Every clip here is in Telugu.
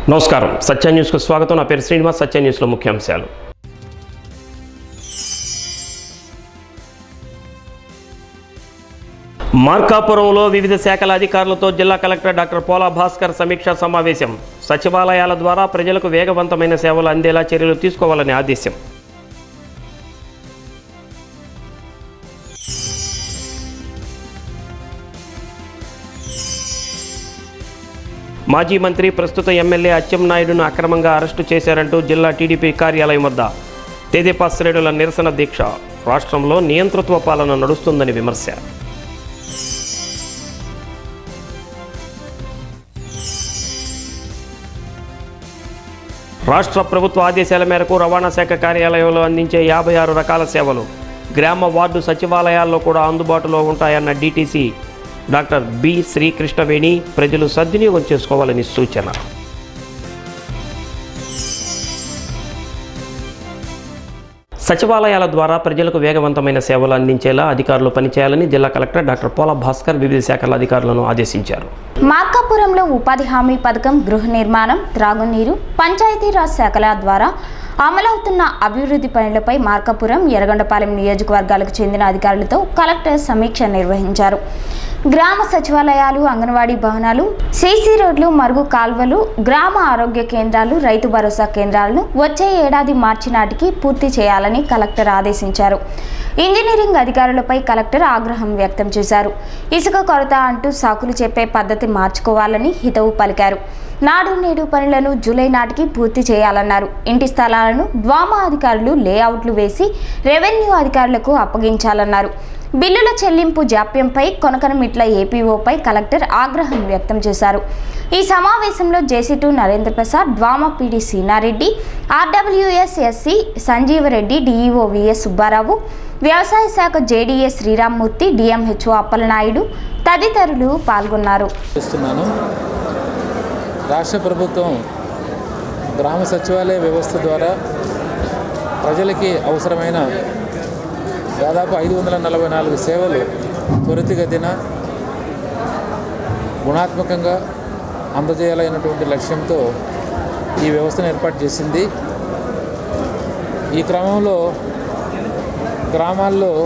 నమస్కారం సత్య న్యూస్కు స్వాగతం నా పేరు శ్రీనివాస్ సత్య న్యూస్లో ముఖ్యాంశాలు మార్కాపురంలో వివిధ శాఖల అధికారులతో జిల్లా కలెక్టర్ డాక్టర్ పోలా భాస్కర్ సమీక్షా సమావేశం సచివాలయాల ద్వారా ప్రజలకు వేగవంతమైన సేవలు అందేలా చర్యలు తీసుకోవాలని ఆదేశం మాజీ మంత్రి ప్రస్తుత ఎమ్మెల్యే అచ్చెన్నాయుడును అక్రమంగా అరెస్టు చేశారంటూ జిల్లా టీడీపీ కార్యాలయం వద్ద తెదేపా శ్రేణుల నిరసన దీక్ష రాష్ట్రంలో నియంతృత్వ పాలన నడుస్తుందని విమర్శ రాష్ట్ర ప్రభుత్వ ఆదేశాల మేరకు రవాణా శాఖ కార్యాలయంలో అందించే యాభై ఆరు రకాల సేవలు గ్రామ వార్డు సచివాలయాల్లో కూడా అందుబాటులో ఉంటాయన్న డీటీసీ డాక్టర్ బి శ్రీకృష్ణవేణి ప్రజలు సద్వినియోగం చేసుకోవాలని సూచన సచివాలయాల ద్వారా ప్రజలకు వేగవంతమైన సేవలు అందించేలా అధికారులు పనిచేయాలని జిల్లా కలెక్టర్ డాక్టర్ పోల భాస్కర్ వివిధ శాఖల అధికారులను ఆదేశించారు మార్కాపురంలో ఉపాధి హామీ పథకం గృహ నిర్మాణం త్రాగునీరు పంచాయతీరాజ్ శాఖల ద్వారా అమలవుతున్న అభివృద్ధి పనులపై మార్కాపురం ఎర్రగొండపాలెం నియోజకవర్గాలకు చెందిన అధికారులతో కలెక్టర్ సమీక్ష నిర్వహించారు గ్రామ సచివాలయాలు అంగన్వాడీ భవనాలు సీసీ రోడ్లు మరుగు కాల్వలు గ్రామ ఆరోగ్య కేంద్రాలు రైతు భరోసా కేంద్రాలను వచ్చే ఏడాది మార్చి నాటికి పూర్తి చేయాలని కలెక్టర్ ఆదేశించారు ఇంజనీరింగ్ అధికారులపై కలెక్టర్ ఆగ్రహం వ్యక్తం చేశారు ఇసుక కొరత అంటూ సాకులు చెప్పే పద్ధతి మార్చుకోవాలని హితవు పలికారు నాడు నేడు పనులను జూలై నాటికి పూర్తి చేయాలన్నారు ఇంటి స్థలాలను డ్వామా అధికారులు లేఅవుట్లు వేసి రెవెన్యూ అధికారులకు అప్పగించాలన్నారు బిల్లుల చెల్లింపు జాప్యంపై కొనకనమిట్ల ఏపీఓపై కలెక్టర్ ఆగ్రహం వ్యక్తం చేశారు ఈ సమావేశంలో JC two Narendra Prasad DWAMA PD Seenareddy RWS SE Sanjeevareddy DEO VS Subbarao వ్యవసాయ శాఖ జేడీఏ శ్రీరామ్మూర్తి డిఎంహెచ్ఓ అప్పలనాయుడు తదితరులు పాల్గొన్నారు చేస్తున్నాను రాష్ట్ర ప్రభుత్వం గ్రామ సచివాలయ వ్యవస్థ ద్వారా ప్రజలకి అవసరమైన దాదాపు ఐదు వందల నలభై నాలుగు సేవలు త్వరితగతిన గుణాత్మకంగా అందజేయాలనేటువంటి లక్ష్యంతో ఈ వ్యవస్థను ఏర్పాటు చేసింది ఈ క్రమంలో గ్రామాల్లో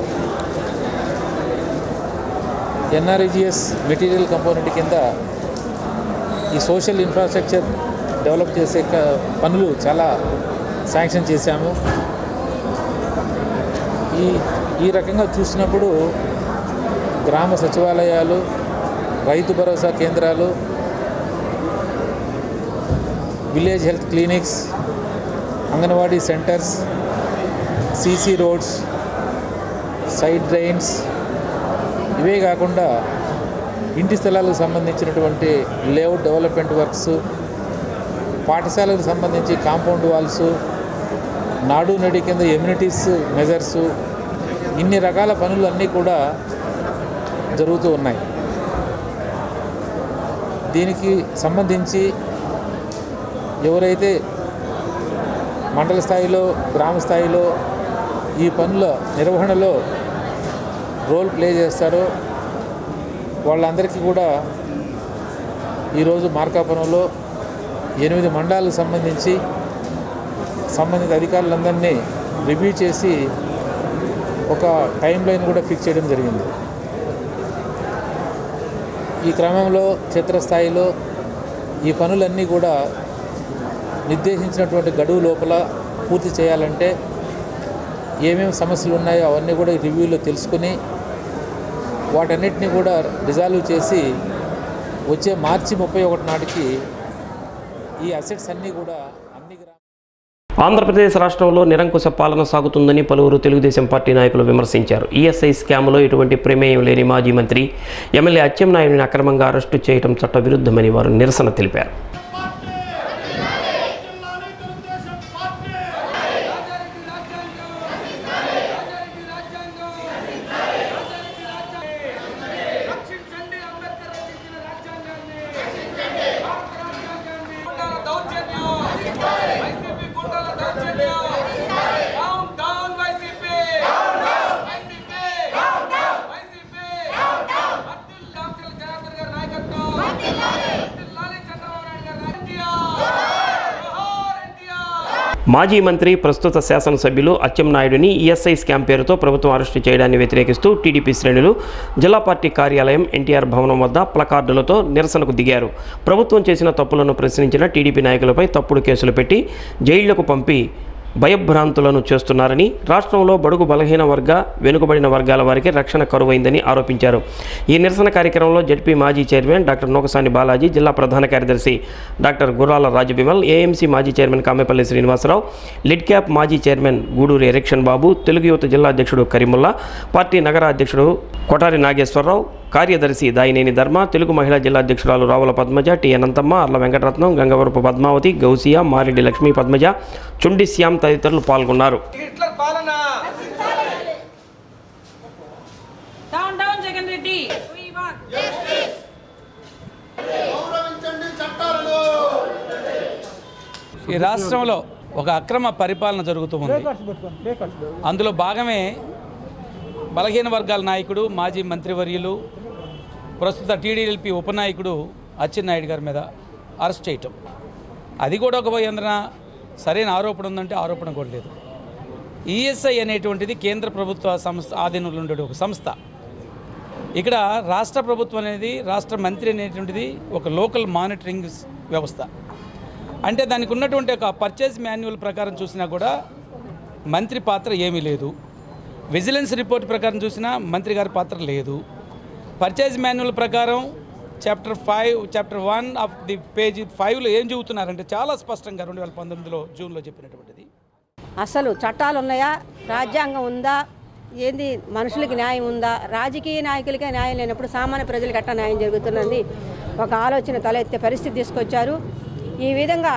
ఎన్ఆర్ఈజిఎస్ మెటీరియల్ కంపోనెంట్ కింద ఈ సోషల్ ఇన్ఫ్రాస్ట్రక్చర్ డెవలప్ చేసే క- పనులు చాలా శాంక్షన్ చేశాము ఈ ఈ రకంగా చూసినప్పుడు గ్రామ సచివాలయాలు రైతు భరోసా కేంద్రాలు village health clinics Anganwadi centres CC roads side drains ఇవే కాకుండా ఇంటి స్థలాలకు సంబంధించినటువంటి లేఅవుట్ డెవలప్మెంట్ వర్క్స్ పాఠశాలకు సంబంధించి కాంపౌండ్ వాల్స్ నాడు నడి కింద ఎమ్యూనిటీస్ మెజర్స్ ఇన్ని రకాల పనులు అన్నీ కూడా జరుగుతూ ఉన్నాయి దీనికి సంబంధించి ఎవరైతే మండల స్థాయిలో గ్రామ స్థాయిలో ఈ పనుల నిర్వహణలో రోల్ ప్లే చేస్తారో వాళ్ళందరికీ కూడా ఈరోజు మార్కాపురంలో ఎనిమిది మండలాలకు సంబంధించి సంబంధిత అధికారులందరినీ రివ్యూ చేసి ఒక టైం లైన్ కూడా ఫిక్స్ చేయడం జరిగింది ఈ క్రమంలో క్షేత్రస్థాయిలో ఈ పనులన్నీ కూడా నిర్దేశించినటువంటి గడువు లోపల పూర్తి చేయాలంటే ఏమేమి సమస్యలు ఉన్నాయో అవన్నీ కూడా ఈ రివ్యూలో తెలుసుకుని వాటన్నిటిని కూడా రిజాల్వ్ చేసి వచ్చే మార్చి ముప్పై ఒకటి నాటికి ఈ అసెట్స్ అన్నీ కూడా అన్ని గ్రామ ఆంధ్రప్రదేశ్ రాష్ట్రంలో నిరంకుశ పాలన సాగుతుందని పలువురు తెలుగుదేశం పార్టీ నాయకులు విమర్శించారు ఈఎస్ఐ స్కామ్లో ఎటువంటి ప్రమేయం లేని మాజీ మంత్రి ఎమ్మెల్యే అచ్చెన్నాయుడిని అక్రమంగా అరెస్టు చేయడం చట్టవిరుద్ధమని వారు నిరసన తెలిపారు రక్షించండి అంబేద్కర్ రచించిన రాజ్యాంగాన్ని భారత రాజ్యాంగాన్ని గుండాల దౌర్జన్యం వైసీపీ గుండాల దౌర్జన్యం down down YCP YCP YCP వర్ధిల్లాలి డాక్టర్ జనార్దన్ గారి నాయకత్వం వర్ధిల్లాలి చంద్రబాబు నాయుడు మాజీ మంత్రి ప్రస్తుత శాసనసభ్యులు అచ్చెన్నాయుడిని ఈఎస్ఐ స్కామ్ పేరుతో ప్రభుత్వం అరెస్టు చేయడాన్ని వ్యతిరేకిస్తూ టీడీపీ శ్రేణులు జిల్లా పార్టీ కార్యాలయం ఎన్టీఆర్ భవనం వద్ద ప్లకార్డులతో నిరసనకు దిగారు ప్రభుత్వం చేసిన తప్పులను ప్రశ్నించిన టీడీపీ నాయకులపై తప్పుడు కేసులు పెట్టి జైళ్లకు పంపి భయభ్రాంతులను చేస్తున్నారని రాష్ట్రంలో బడుగు బలహీన వర్గ వెనుకబడిన వర్గాల వారికి రక్షణ కరువైందని ఆరోపించారు ఈ నిరసన కార్యక్రమంలో జడ్పీ మాజీ చైర్మన్ డాక్టర్ నోకసాని బాలాజీ జిల్లా ప్రధాన కార్యదర్శి డాక్టర్ గుర్రాల రాజబిమల్ ఏఎంసీ మాజీ chairman Kamepalli Srinivasarao LIDCAP మాజీ చైర్మన్ గూడూరి ఎరెక్షన్ బాబు తెలుగు యువత జిల్లా అధ్యక్షుడు కరీముల్లా పార్టీ నగర అధ్యక్షుడు కొటారి నాగేశ్వరరావు కార్యదర్శి దాయినేని ధర్మ తెలుగు మహిళా జిల్లా అధ్యక్షురాలు రావుల పద్మజ టి అనంతమ్మ అర్ల వెంకటరత్నం గంగవరపు పద్మావతి గౌసియా మారెడ్డి లక్ష్మీ పద్మజ చుండి శ్యామ్ తదితరులు పాల్గొన్నారు హిట్లర్ పాలన down down Jagan Reddy We want ఈ రాష్ట్రంలో ఒక అక్రమ పరిపాలన జరుగుతూ ఉంది అందులో భాగమే బలహీన వర్గాల నాయకుడు మాజీ మంత్రివర్యులు ప్రస్తుత టీడీఎల్పీ ఉపనాయకుడు అచ్చెన్నాయుడు గారి మీద అరెస్ట్ చేయటం అది కూడా ఒక ఏంద్రన సరైన ఆరోపణ ఉందంటే ఆరోపణ కూడా లేదు ఈఎస్ఐ అనేటువంటిది కేంద్ర ప్రభుత్వ సంస్థ ఆధీనంలో ఉండే ఒక సంస్థ ఇక్కడ రాష్ట్ర ప్రభుత్వం అనేది రాష్ట్ర మంత్రి అనేటువంటిది ఒక లోకల్ మానిటరింగ్ వ్యవస్థ అంటే దానికి ఉన్నటువంటి ఒక పర్చేజ్ మాన్యువల్ ప్రకారం చూసినా కూడా మంత్రి పాత్ర ఏమీ లేదు విజిలెన్స్ రిపోర్ట్ ప్రకారం చూసినా మంత్రి గారి పాత్ర లేదు పర్చేజ్ మాన్యువల్ ప్రకారం chapter five chapter one of the page ఫైవ్లో ఏం చెబుతున్నారంటే చాలా స్పష్టంగా రెండు వేల పంతొమ్మిదిలో జూన్లో చెప్పినటువంటిది అసలు చట్టాలు ఉన్నాయా రాజ్యాంగం ఉందా ఏంది మనుషులకి న్యాయం ఉందా రాజకీయ నాయకులకే న్యాయం లేనప్పుడు సామాన్య ప్రజలకు ఎట్లా న్యాయం జరుగుతున్నది ఒక ఆలోచన తలెత్తే పరిస్థితి తీసుకొచ్చారు ఈ విధంగా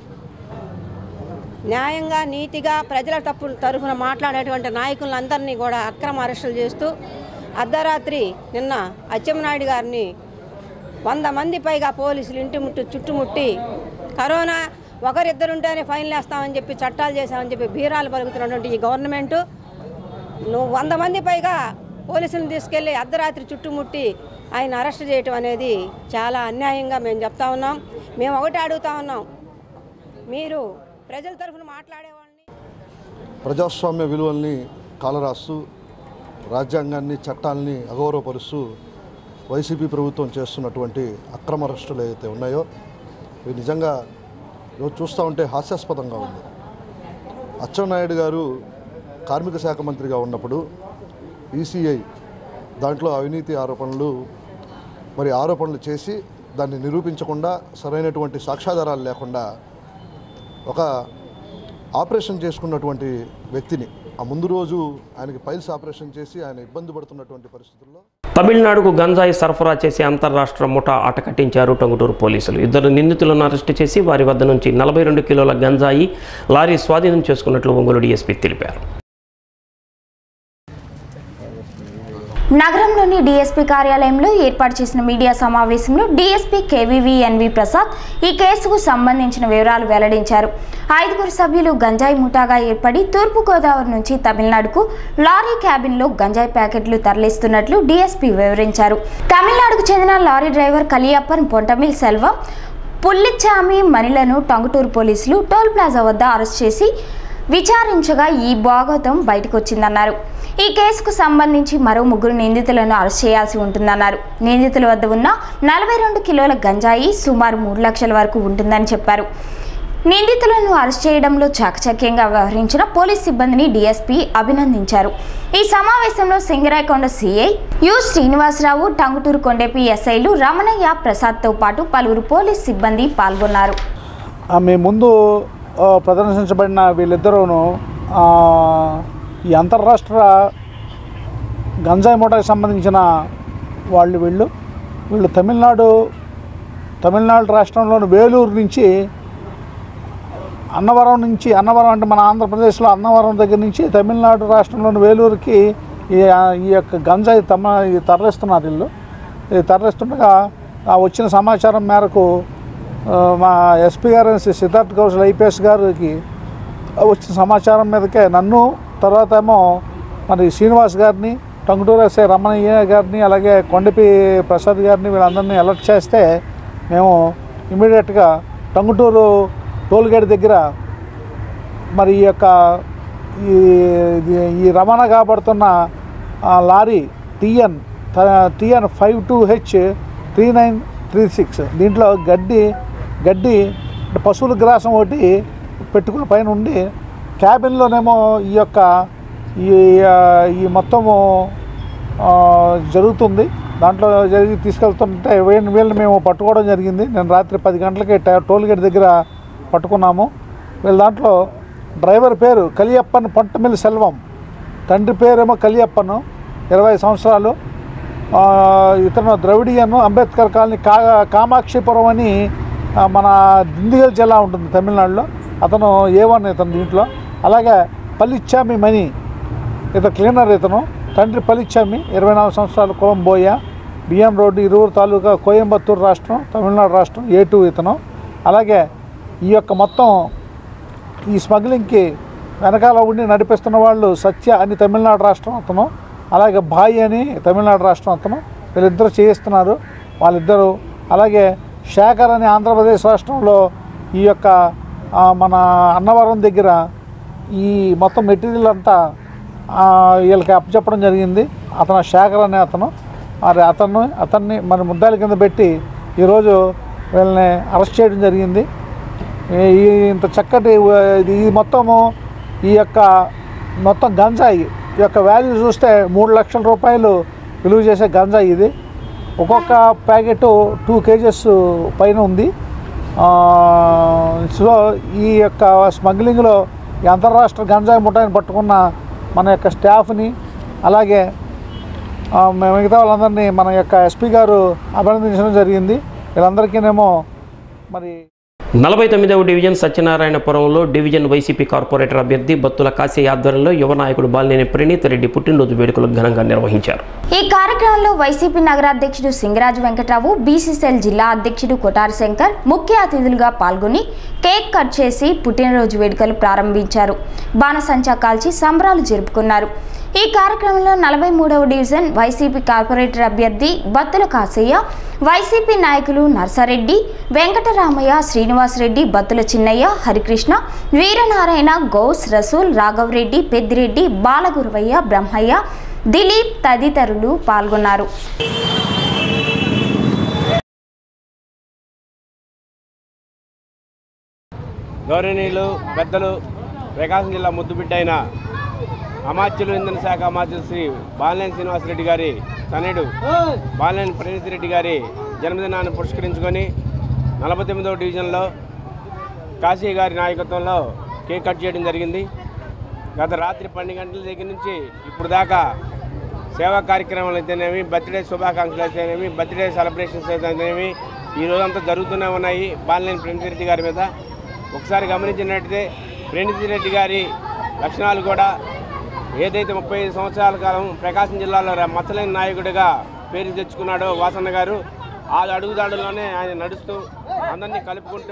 న్యాయంగా నీతిగా ప్రజల తప్పు తరఫున మాట్లాడేటువంటి నాయకులందరినీ కూడా అక్రమ అరెస్టులు చేస్తూ అర్ధరాత్రి నిన్న అచ్చెన్నాయుడు గారిని వంద మంది పైగా పోలీసులు ఇంటి ముట్టు చుట్టుముట్టి కరోనా ఒకరిద్దరుంటేనే ఫైన్లు వేస్తామని చెప్పి చట్టాలు చేశామని చెప్పి బీరాలు పలుకుతున్నటువంటి ఈ గవర్నమెంటు నువ్వు వంద మంది పైగా పోలీసులను తీసుకెళ్ళి అర్ధరాత్రి చుట్టుముట్టి ఆయన అరెస్ట్ చేయటం అనేది చాలా అన్యాయంగా మేము చెప్తా ఉన్నాం మేము ఒకటి అడుగుతా ఉన్నాం మీరు ప్రజల తరఫున మాట్లాడే వాళ్ళని ప్రజాస్వామ్య విలువల్ని కాలరాస్తూ రాజ్యాంగాన్ని చట్టాలని అగౌరవపరుస్తూ వైసీపీ ప్రభుత్వం చేస్తున్నటువంటి అక్రమ అరెస్టులు ఏవైతే ఉన్నాయో ఇవి నిజంగా ఈరోజు చూస్తూ ఉంటే హాస్యాస్పదంగా ఉంది అచ్చెన్నాయుడు గారు కార్మిక శాఖ మంత్రిగా ఉన్నప్పుడు ఈసీఐ దాంట్లో అవినీతి ఆరోపణలు మరి ఆరోపణలు చేసి దాన్ని నిరూపించకుండా సరైనటువంటి సాక్ష్యాధారాలు లేకుండా ఒక ఆపరేషన్ చేసుకున్నటువంటి వ్యక్తిని ఆ ముందు రోజు ఆయనకి పైల్స్ ఆపరేషన్ చేసి ఆయన ఇబ్బంది పడుతున్నటువంటి పరిస్థితుల్లో తమిళనాడుకు గంజాయి సరఫరా చేసే అంతర్రాష్ట్ర ముఠా అటకట్టించారు టంగుటూరు పోలీసులు ఇద్దరు నిందితులను అరెస్టు చేసి వారి వద్ద నుంచి నలభై రెండు కిలోల గంజాయి లారీ స్వాధీనం చేసుకున్నట్లు ఒంగోలు డీఎస్పీ తెలిపారు నగరంలోని డీఎస్పీ కార్యాలయంలో ఏర్పాటు చేసిన మీడియా సమావేశంలో డీఎస్పీ కేవీవీ ఎన్వి ప్రసాద్ ఈ కేసుకు సంబంధించిన వివరాలు వెల్లడించారు ఐదుగురు సభ్యులు గంజాయి ముఠాగా ఏర్పడి తూర్పుగోదావరి నుంచి తమిళనాడుకు లారీ క్యాబిన్లో గంజాయి ప్యాకెట్లు తరలిస్తున్నట్లు డీఎస్పీ వివరించారు తమిళనాడుకు చెందిన లారీ డ్రైవర్ కలియప్పన్ పొంటమిల్ సెల్వం పుల్లిచ్చామి మణిలను టంగుటూరు పోలీసులు టోల్ ప్లాజా వద్ద అరెస్ట్ చేసి విచారించగా ఈ భాగవతం బయటకు వచ్చిందన్నారు ఈ కేసుకు సంబంధించి మరో ముగ్గురు నిందితులను అరెస్ట్ చేయాల్సి ఉంటుందన్నారు నిందితుల వద్ద ఉన్న నలభై రెండు కిలోల గంజాయి సుమారు మూడు లక్షల వరకు ఉంటుందని చెప్పారు నిందితులను అరెస్ట్ చేయడంలో చాకచక్యంగా వ్యవహరించిన పోలీస్ సిబ్బందిని డీఎస్పీ అభినందించారు ఈ సమావేశంలో సింగరాయకొండ సిఐ యు శ్రీనివాసరావు టంగుటూరు కొండేపి ఎస్ఐలు రమణయ్య ప్రసాద్తో పాటు పలువురు పోలీస్ సిబ్బంది పాల్గొన్నారు మీ ముందు ఆ, ప్రదర్శించబడిన వీళ్ళిద్దరూను ఆ, ఈ అంతర్రాష్ట్ర గంజాయి మూటకు సంబంధించిన వాళ్ళు వీళ్ళు వీళ్ళు తమిళనాడు తమిళనాడు రాష్ట్రంలోని వేలూరు నుంచి అన్నవరం నుంచి అన్నవరం అంటే మన ఆంధ్రప్రదేశ్లో అన్నవరం దగ్గర నుంచి తమిళనాడు రాష్ట్రంలోని వేలూరుకి ఈ ఈ యొక్క గంజాయి తమ ఈ తరలిస్తున్నారు వీళ్ళు ఇది తరలిస్తుండగా ఆ వచ్చిన సమాచారం మేరకు ఆ, మా ఎస్పీ గారు సిద్ధార్థ్ కౌశల్ ఐపీఎస్ గారికి వచ్చిన సమాచారం మీదకే నన్ను తర్వాత ఏమో మరి శ్రీనివాస్ గారిని టంగుటూరు ఎస్ఐ రమణయ్య గారిని అలాగే కొండపి ప్రసాద్ గారిని వీళ్ళందరినీ అలర్ట్ చేస్తే మేము ఇమీడియట్గా టంగుటూరు టోల్ గేట్ దగ్గర మరి ఈ యొక్క ఈ ఇది- ఈ రవాణా కాబడుతున్న ఆ, lorry TN TN five two H three nine three six దీంట్లో గడ్డి గడ్డి అంటే పశువుల గ్రాసం ఒకటి పెట్టుకుని పైన ఉండి క్యాబిన్లోనేమో ఈ యొక్క ఈ ఆ, ఈ మొత్తము ఆ, జరుగుతుంది దాంట్లో జరిగి తీసుకెళ్తుంటే వీళ్ళని వీళ్ళని మేము పట్టుకోవడం జరిగింది నేను రాత్రి పది గంటలకి ట- టోల్ గేట్ దగ్గర పట్టుకున్నాము వీళ్ళ దాంట్లో డ్రైవర్ పేరు కలియప్పన్ పొంటమిల్లి సెల్వం తండ్రి పేరేమో కలియప్పను ఇరవై సంవత్సరాలు ఆ, ఇతను ద్రవిడియన్ అంబేద్కర్ కాలనీ కా కామాక్షిపురం అని ఆ, మన దిండిగల్ జిల్లా ఉంటుంది తమిళనాడులో అతను ఏ వన్ ఇతను దీంట్లో అలాగే పల్లిచ్చామి మణి ఇతను క్లీనర్ ఇతను తండ్రి పలిచ్చామి ఇరవై నాలుగు సంవత్సరాలు కులం బోయ బియ్యం రోడ్డు ఇరువురు తాలూకా కోయంబత్తూరు రాష్ట్రం తమిళనాడు రాష్ట్రం ఏ టూ ఇతను అలాగే ఈ యొక్క మొత్తం ఈ స్మగ్లింగ్కి వెనకాల ఉండి నడిపిస్తున్న వాళ్ళు సత్య అని తమిళనాడు రాష్ట్రం అతను అలాగే బాయ్ అని తమిళనాడు రాష్ట్రం అతను వీళ్ళిద్దరూ చేయిస్తున్నారు వాళ్ళిద్దరూ అలాగే శేఖర్ అని ఆంధ్రప్రదేశ్ రాష్ట్రంలో ఈ యొక్క ఆ, మన అన్నవరం దగ్గర ఈ మొత్తం మెటీరియల్ అంతా ఆ, వీళ్ళకి అప్పచెప్పడం జరిగింది అతను శేఖర్ అనే అతను మరి అతను అతన్ని మన ముద్దాల కింద పెట్టి ఈరోజు వీళ్ళని అరెస్ట్ చేయడం జరిగింది ఈ- ఈ ఇంత చక్కటి వ- ఇది ఈ మొత్తము ఈ యొక్క మొత్తం గంజాయి ఈ యొక్క వాల్యూ చూస్తే మూడు లక్షల రూపాయలు విలువ చేసే గంజాయి ఇది ఒక్కొక్క ప్యాకెట్ టూ కేజెస్ పైన ఉంది ఆ, సో ఈ యొక్క స్మగ్లింగ్లో ఈ అంతర్రాష్ట్ర గంజాయి ముఠాయిని పట్టుకున్న మన యొక్క స్టాఫ్ని అలాగే ఆ, మ- మిగతా వాళ్ళందరినీ మన యొక్క ఎస్పీ గారు అభినందించడం జరిగింది వీళ్ళందరికీనేమో మరి నలభై తొమ్మిదవ డివిజన్ సత్యనారాయణపురంలో డివిజన్ వైసీపీ కార్పొరేటర్ అభ్యర్థి బత్తుల కాశీ ఆధ్వర్యంలో యువ నాయకుడు బాలినేని ప్రణీత్ రెడ్డి పుట్టినరోజు వేడుకలు ఘనంగా నిర్వహించారు ఈ కార్యక్రమంలో వైసీపీ నగరాధ్యక్షుడు సింగరాజు వెంకట్రావు బీసీసీఎల్ జిల్లా అధ్యక్షుడు కొటారి శంకర్ ముఖ్య అతిథులుగా పాల్గొని కేక్ కట్ చేసి పుట్టినరోజు వేడుకలు ప్రారంభించారు బాణసంచా కాల్చి సంబరాలు జరుపుకున్నారు ఈ కార్యక్రమంలో నలభై మూడవ డివిజన్ వైసీపీ కార్పొరేటర్ అభ్యర్థి బత్తుల కాసయ్య వైసీపీ నాయకులు నర్సారెడ్డి వెంకటరామయ్య శ్రీనివాసరెడ్డి బత్తుల చిన్నయ్య హరికృష్ణ వీరనారాయణ గౌస్ రసూల్ రాఘవరెడ్డి పెద్దిరెడ్డి బాలగురువయ్య బ్రహ్మయ్య దిలీప్ తదితరులు పాల్గొన్నారు గౌరవనీయులు పెద్దలు ప్రకాశం జిల్లా ముద్దుబిడ్డ అయిన అమాత్యులు ఇంధన శాఖ అమాత్యులు శ్రీ బాలినేని శ్రీనివాసరెడ్డి గారి తనయుడు బాలినేని ప్రణీత్ రెడ్డి గారి జన్మదినాన్ని పురస్కరించుకొని నలభై తొమ్మిదవ డివిజన్లో కాశీ గారి నాయకత్వంలో కేక్ కట్ చేయడం జరిగింది గత రాత్రి పన్నెండు గంటల దగ్గర నుంచి ఇప్పుడు దాకా సేవా కార్యక్రమాలు అయితేనేమి బర్త్డే శుభాకాంక్షలు అయితేనేమి బర్త్డే సెలబ్రేషన్స్ అయితేనేమి ఈ రోజంతా జరుగుతూనే ఉన్నాయి బాలినేని ప్రణీత్ రెడ్డి గారి మీద ఒకసారి గమనించినట్టయితే ప్రణీత్ రెడ్డి గారి లక్షణాలు కూడా ఏదైతే ముప్పై ఐదు సంవత్సరాల కాలం ప్రకాశం జిల్లాలో ర- మచ్చలేని నాయకుడిగా పేరు తెచ్చుకున్నాడో వాసన్న గారు ఆ అడుగుదాడుల్లోనే ఆయన నడుస్తూ అందరినీ కలుపుకుంటూ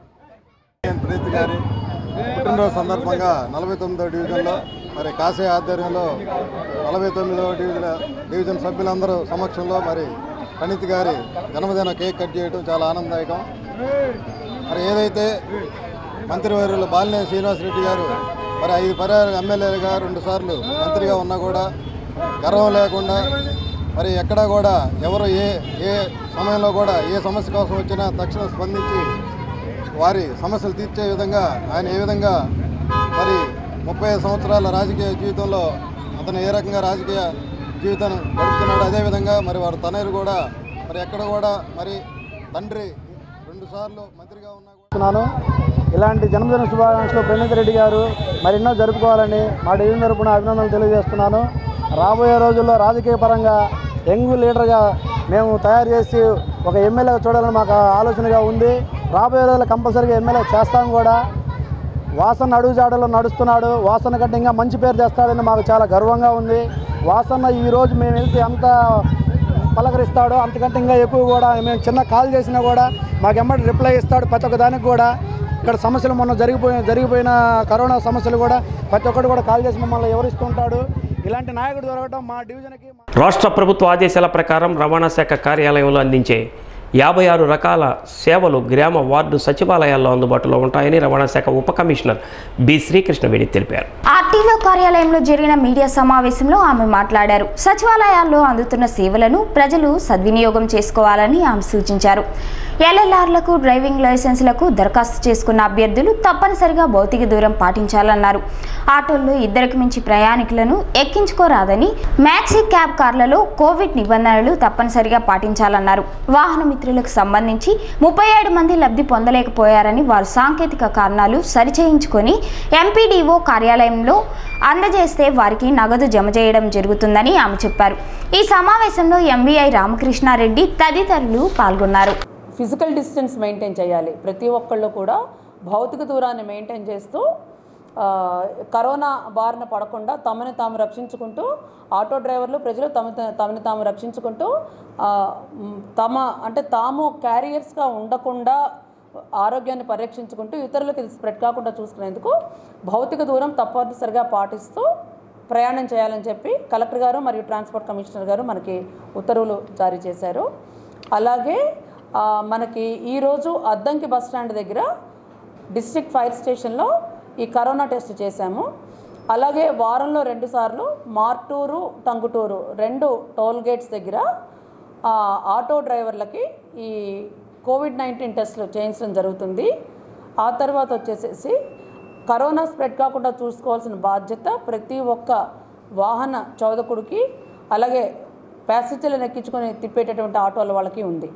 ప్రీతి గారి పుట్టినరోజు సందర్భంగా నలభై తొమ్మిదవ డివిజన్లో మరి కాశీ ఆధ్వర్యంలో నలభై తొమ్మిదవ డివిజన్ డివిజన్ సభ్యులందరూ సమక్షంలో మరి ప్రణీత్ గారి జన్మదిన కేక్ కట్ చేయడం చాలా ఆనందదాయకం మరి ఏదైతే మంత్రివర్యులు బాలినేని శ్రీనివాసరెడ్డి గారు మరి ఐదు పర్యాలు ఎమ్మెల్యేలుగా రెండుసార్లు మంత్రిగా ఉన్నా కూడా గర్వం లేకుండా మరి ఎక్కడా కూడా ఎవరు ఏ ఏ సమయంలో కూడా ఏ సమస్య కోసం వచ్చినా తక్షణం స్పందించి వారి సమస్యలు తీర్చే విధంగా ఆయన ఏ విధంగా మరి ముప్పై ఐదు సంవత్సరాల రాజకీయ జీవితంలో అతను ఏ రకంగా రాజకీయ జీవితం గడుపుతున్నాడు అదేవిధంగా మరి వారి తనయులు కూడా మరి ఎక్కడ కూడా మరి తండ్రి రెండుసార్లు మంత్రిగా ఉన్నా చేస్తున్నాను ఇలాంటి జన్మదిన శుభాకాంక్షలు ప్రణీత్ రెడ్డి గారు మరెన్నో జరుపుకోవాలని మా డివిజన్ తరపున అభినందనలు తెలియజేస్తున్నాను రాబోయే రోజుల్లో రాజకీయ పరంగా యంగ్ లీడర్గా మేము తయారు చేసి ఒక ఎమ్మెల్యేగా చూడాలని మాకు ఆలోచనగా ఉంది రాబోయే రోజుల్లో కంపల్సరీగా ఎమ్మెల్యే చేస్తాం కూడా వాసన్న అడుగుజాడలో నడుస్తున్నాడు వాసన కంటే ఇంకా మంచి పేరు తెస్తాడని మాకు చాలా గర్వంగా ఉంది వాసన్న ఈరోజు మేము వెళ్తే ఎంత పలకరిస్తాడో అంతకంటే ఇంకా ఎక్కువ కూడా మేము చిన్న కాల్ చేసినా కూడా మాకు ఎమ్మటి రిప్లై ఇస్తాడు ప్రతి ఒక్క దానికి కూడా ఇక్కడ సమస్యలు మొన్న జరిగిపోయిన జరిగిపోయిన కరోనా సమస్యలు కూడా ప్రతి ఒక్కటి కూడా కాల్ చేసి మమ్మల్ని వివరిస్తుంటాడు ఇలాంటి నాయకుడు దొరకడం మా డివిజన్కి రాష్ట్ర ప్రభుత్వ ఆదేశాల ప్రకారం రవాణా శాఖ కార్యాలయంలో అందించే యాభై ఆరు రకాల సేవలు గ్రామ వార్డు సచివాలయాల్లో అందుబాటులో ఉంటాయని రవాణా శాఖ ఉప కమిషనర్ బి శ్రీకృష్ణవేణి తెలిపారు ఆర్టీఓ కార్యాలయంలో జరిగిన మీడియా సమావేశంలో ఆమె మాట్లాడారు సచివాలయాల్లో అందుతున్న సేవలను ప్రజలు సద్వినియోగం చేసుకోవాలని ఆమె సూచించారు ఎల్ఎల్ఆర్లకు డ్రైవింగ్ లైసెన్సులకు దరఖాస్తు చేసుకున్న అభ్యర్థులు తప్పనిసరిగా భౌతిక దూరం పాటించాలన్నారు ఆటోల్లో ఇద్దరికి మించి ప్రయాణికులను ఎక్కించుకోరాదని మ్యాక్సీ క్యాబ్ కార్లలో కోవిడ్ నిబంధనలు తప్పనిసరిగా పాటించాలన్నారు వాహన మిత్రులకు సంబంధించి ముప్పై ఏడు మంది లబ్ధి పొందలేకపోయారని వారు సాంకేతిక కారణాలు సరిచేయించుకొని ఎంపీడీఓ కార్యాలయంలో అందజేస్తే వారికి నగదు జమ చేయడం జరుగుతుందని ఆమె చెప్పారు ఈ సమావేశంలో ఎంవీఐ రామకృష్ణారెడ్డి తదితరులు పాల్గొన్నారు ఫిజికల్ డిస్టెన్స్ మెయింటైన్ చేయాలి ప్రతి ఒక్కళ్ళు కూడా భౌతిక దూరాన్ని మెయింటైన్ చేస్తూ ఆ, కరోనా బారిన పడకుండా తమని తాము రక్షించుకుంటూ ఆటో డ్రైవర్లు ప్రజలు తమ తమని తాము రక్షించుకుంటూ ఆ, మ్, తమ అంటే తాము క్యారియర్స్గా ఉండకుండా ఆరోగ్యాన్ని పరిరక్షించుకుంటూ ఇతరులకు ఇది స్ప్రెడ్ కాకుండా చూసుకునేందుకు భౌతిక దూరం తప్పనిసరిగా పాటిస్తూ ప్రయాణం చేయాలని చెప్పి కలెక్టర్ గారు మరియు ట్రాన్స్పోర్ట్ కమిషనర్ గారు మనకి ఉత్తర్వులు జారీ చేశారు అలాగే ఆ, మనకి ఈరోజు అద్దంకి బస్ స్టాండ్ దగ్గర డిస్ట్రిక్ట్ ఫైర్ స్టేషన్లో ఈ కరోనా టెస్ట్ చేశాము అలాగే వారంలో రెండు సార్లు మార్టూరు టంగుటూరు రెండు టోల్ గేట్స్ దగ్గర ఆ, ఆటో డ్రైవర్లకి ఈ కోవిడ్ నైన్టీన్ టెస్ట్లు చేయించడం జరుగుతుంది ఆ తర్వాత వచ్చేసేసి కరోనా స్ప్రెడ్ కాకుండా చూసుకోవాల్సిన బాధ్యత ప్రతి ఒక్క వాహన చోదకుడికి అలాగే ప్యాసింజర్లను ఎక్కించుకొని తిప్పేటటువంటి ఆటోల వాళ్ళకి ఉంది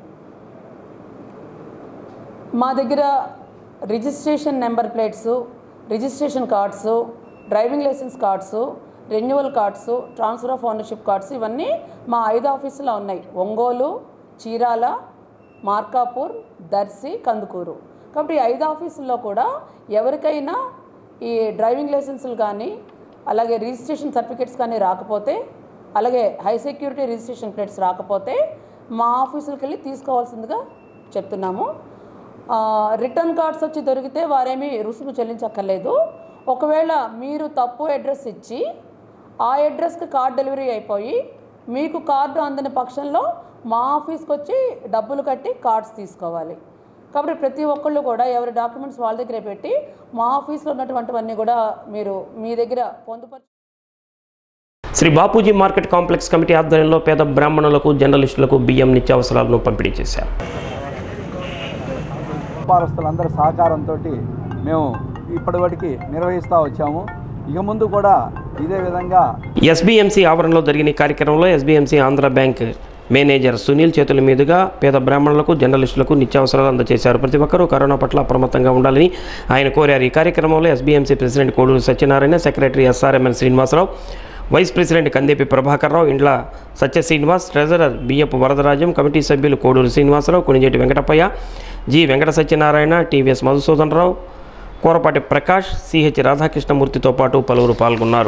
మా దగ్గర registration number plates registration cards driving licence cards renewal cards transfer of ownership cards ఇవన్నీ మా ఐదు ఆఫీసులో ఉన్నాయి ఒంగోలు చీరాల మార్కాపూర్ దర్శి కందుకూరు కాబట్టి ఈ ఐదు ఆఫీసుల్లో కూడా ఎవరికైనా ఈ డ్రైవింగ్ లైసెన్సులు కానీ అలాగే రిజిస్ట్రేషన్ సర్టిఫికేట్స్ కానీ రాకపోతే అలాగే హై సెక్యూరిటీ రిజిస్ట్రేషన్ ప్లేట్స్ రాకపోతే మా ఆఫీసులకు వెళ్ళి తీసుకోవాల్సిందిగా చెప్తున్నాము ఆ, రిటర్న్ కార్డ్స్ వచ్చి దొరికితే వారేమీ రుసుము చెల్లించక్కర్లేదు ఒకవేళ మీరు తప్పు అడ్రస్ ఇచ్చి ఆ అడ్రస్కి కార్డ్ డెలివరీ అయిపోయి మీకు కార్డు అందని పక్షంలో మా ఆఫీస్కి వచ్చి డబ్బులు కట్టి కార్డ్స్ తీసుకోవాలి కాబట్టి ప్రతి ఒక్కళ్ళు కూడా ఎవరి డాక్యుమెంట్స్ వాళ్ళ దగ్గరే పెట్టి మా ఆఫీస్లో ఉన్నటువంటివన్నీ కూడా మీరు మీ దగ్గర పొందుపరిచి Shri Bapuji market complex committee ఆధ్వర్యంలో పేద బ్రాహ్మణులకు జర్నలిస్టులకు బియ్యం నిత్యావసరాలను పంపిణీ చేశారు వ్యాపారస్తులందరి సహకారంతో మేము ఇప్పటివరకు నిర్వహిస్తూ వచ్చాము ఇక ముందు కూడా ఇదే విధంగా ఎస్బీఎంసీ ఆవరణలో జరిగిన ఈ కార్యక్రమంలో SBMC Andhra bank manager Sunil చేతుల మీదుగా పేద బ్రాహ్మణులకు జర్నలిస్టులకు నిత్యావసరాలు అందజేశారు ప్రతి ఒక్కరూ కరోనా పట్ల అప్రమత్తంగా ఉండాలని ఆయన కోరారు ఈ కార్యక్రమంలో SBMC president Koduru Satyanarayana secretary SRMN Srinivasarao vice president Kandepi Prabhakarrao Indla Satya Srinivas treasurer Biyyapu Varadarajam committee సభ్యులు Koduru Srinivasarao Konijeti Venkatappayya G Venkata Satyanarayana TVS Madhusudan Rao Korapati Prakash CH రాధాకృష్ణమూర్తితో పాటు పలువురు పాల్గొన్నారు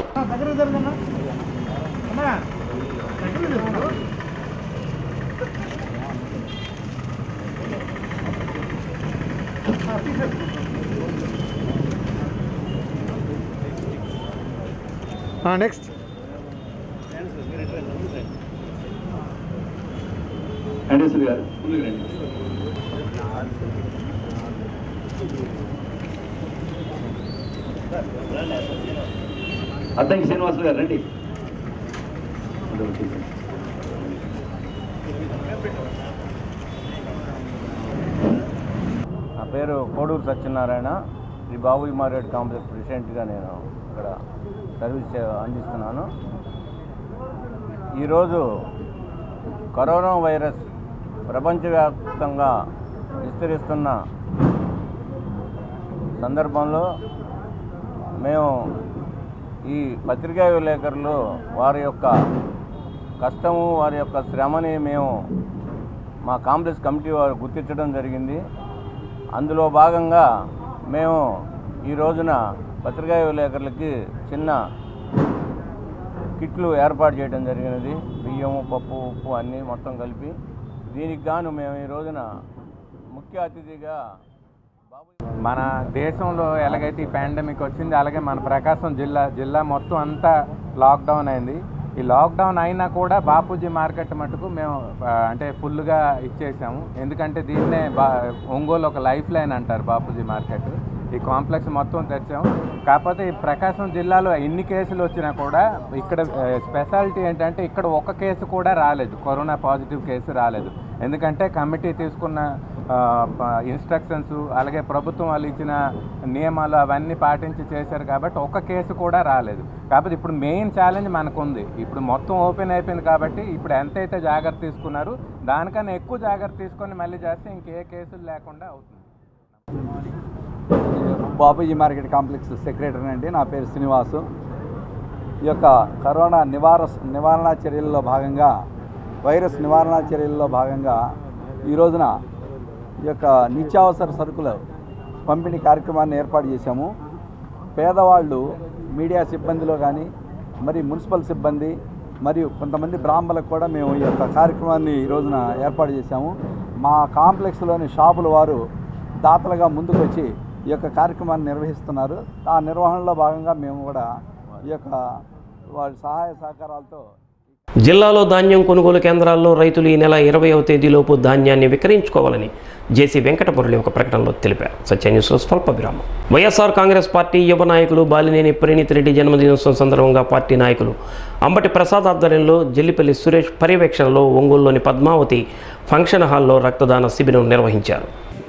నెక్స్ట్ వెంకటేశ్వర గారు ముందుకు రండి అద్దంకి శ్రీనివాసులు గారు రండి నా పేరు కోడూరు సత్యనారాయణ శ్రీ బాబుజీ మార్కెట్ కాంప్లెక్స్ ప్రెసిడెంట్గా నేను ఇక్కడ సర్వీస్ చే- అందిస్తున్నాను ఈరోజు కరోనా వైరస్ ప్రపంచవ్యాప్తంగా విస్తరిస్తున్న సందర్భంలో మేము ఈ పత్రికా విలేకరులు వారి యొక్క కష్టము వారి యొక్క శ్రమని మేము మా కాంప్లెక్స్ కమిటీ వారు గుర్తించడం జరిగింది అందులో భాగంగా మేము ఈ రోజున పత్రికా విలేకరులకి చిన్న కిట్లు ఏర్పాటు చేయడం జరిగినది బియ్యము పప్పు ఉప్పు అన్నీ మొత్తం కలిపి దీనికి గాను మేము ఈ రోజున ముఖ్య అతిథిగా మన దేశంలో ఎలాగైతే ఈ పాండమిక్ వచ్చింది అలాగే మన ప్రకాశం జిల్లా జిల్లా మొత్తం అంతా లాక్డౌన్ అయింది ఈ లాక్డౌన్ అయినా కూడా బాపూజీ మార్కెట్ మటుకు మేము ఆ, అంటే ఫుల్గా ఇచ్చేసాము ఎందుకంటే దీన్నే బా ఒంగోలు ఒక లైఫ్ లైన్ అంటారు బాపూజీ మార్కెట్ ఈ కాంప్లెక్స్ మొత్తం తెచ్చాము కాకపోతే ఈ ప్రకాశం జిల్లాలో ఎన్ని కేసులు వచ్చినా కూడా ఇక్కడ స్పెషాలిటీ ఏంటంటే ఇక్కడ ఒక కేసు కూడా రాలేదు కరోనా పాజిటివ్ కేసు రాలేదు ఎందుకంటే కమిటీ తీసుకున్న ఇన్స్ట్రక్షన్స్ అలాగే ప్రభుత్వం వాళ్ళు ఇచ్చిన నియమాలు అవన్నీ పాటించి చేశారు కాబట్టి ఒక కేసు కూడా రాలేదు కాకపోతే ఇప్పుడు మెయిన్ ఛాలెంజ్ మనకు ఉంది ఇప్పుడు మొత్తం ఓపెన్ అయిపోయింది కాబట్టి ఇప్పుడు ఎంతైతే జాగ్రత్త తీసుకున్నారు దానికన్నా ఎక్కువ జాగ్రత్త తీసుకొని మళ్ళీ చేస్తే ఇంకే కేసులు లేకుండా అవుతుంది బాపూజీ మార్కెట్ కాంప్లెక్స్ సెక్రటరీ అండి నా పేరు శ్రీనివాసు ఈ యొక్క కరోనా నివార నివారణ చర్యల్లో భాగంగా వైరస్ నివారణ చర్యల్లో భాగంగా ఈ రోజున ఈ యొక్క నిత్యావసర సరుకుల పంపిణీ కార్యక్రమాన్ని ఏర్పాటు చేశాము పేదవాళ్ళు మీడియా సిబ్బందిలో కానీ మరి మున్సిపల్ సిబ్బంది మరియు కొంతమంది బ్రాహ్మణులకు కూడా మేము ఈ యొక్క కార్యక్రమాన్ని ఈ రోజున ఏర్పాటు చేశాము మా కాంప్లెక్స్లోని షాపుల వారు దాతలుగా ముందుకు వచ్చి ఈ యొక్క కార్యక్రమాన్ని నిర్వహిస్తున్నారు ఆ నిర్వహణలో భాగంగా మేము కూడా ఈ యొక్క వారి సహాయ సహకారాలతో జిల్లాలో ధాన్యం కొనుగోలు కేంద్రాల్లో రైతులు ఈ నెల ఇరవైవ తేదీలోపు ధాన్యాన్ని విక్రయించుకోవాలని జేసీ వెంకటమురళి ఒక ప్రకటనలో తెలిపారు సత్య న్యూస్లో స్వల్ప విరామం వైఎస్ఆర్ కాంగ్రెస్ పార్టీ యువ నాయకులు బాలినేని ప్రణీత్ రెడ్డి జన్మదినోత్సవం సందర్భంగా పార్టీ నాయకులు అంబటి ప్రసాద్ ఆధ్వర్యంలో జల్లిపల్లి సురేష్ పర్యవేక్షణలో ఒంగోలులోని పద్మావతి ఫంక్షన్ హాల్లో రక్తదాన శిబిరం నిర్వహించారు